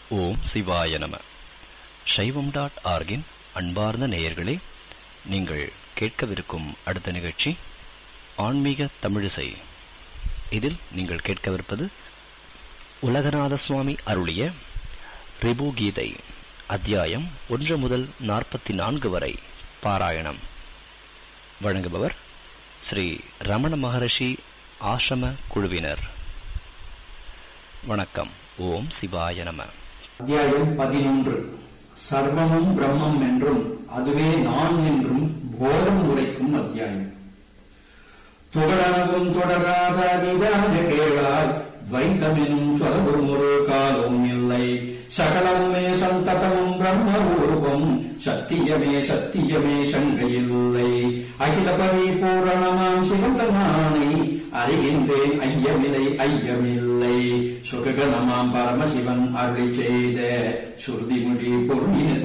ஓம் சிவாய நம சைவம் டாட் ஆர்கின் அன்பார்ந்த நேயர்களே நீங்கள் கேட்கவிருக்கும் அடுத்த நிகழ்ச்சி ஆன்மீக தமிழிசை இதில் நீங்கள் கேட்கவிருப்பது உலகநாத சுவாமி அருளிய ரிபு கீதை அத்தியாயம் ஒன்று முதல் நாற்பத்தி நான்கு வரை பாராயணம் வழங்குபவர் ஸ்ரீ ரமண மகரிஷி ஆசிரம குழுவினர் வணக்கம் ஓம் சிவாய நம அத்தியாயம் பதினொன்று சர்வமும் பிரம்மம் என்றும் அதுவே நான் என்றும் போதம் உரைக்கும் அத்தியாயம் தொடரவும் தொடராத நிதான கேளாய் துவைத்தமெனும் சொலவும் ஒரு காலமும் இல்லை சகலமுமே சந்ததமும் பிரம்ம ரூபம் சத்தியமே சத்தியமே சங்கையில்லை அகில பரிபூரணமாம் சிவந்தமானை அறிகின்றேன் ஐயமில்லை ஐயமில்லை சுககணமாம் பரமசிவன் அருளி செய்த சுருதிமுடி பொருளின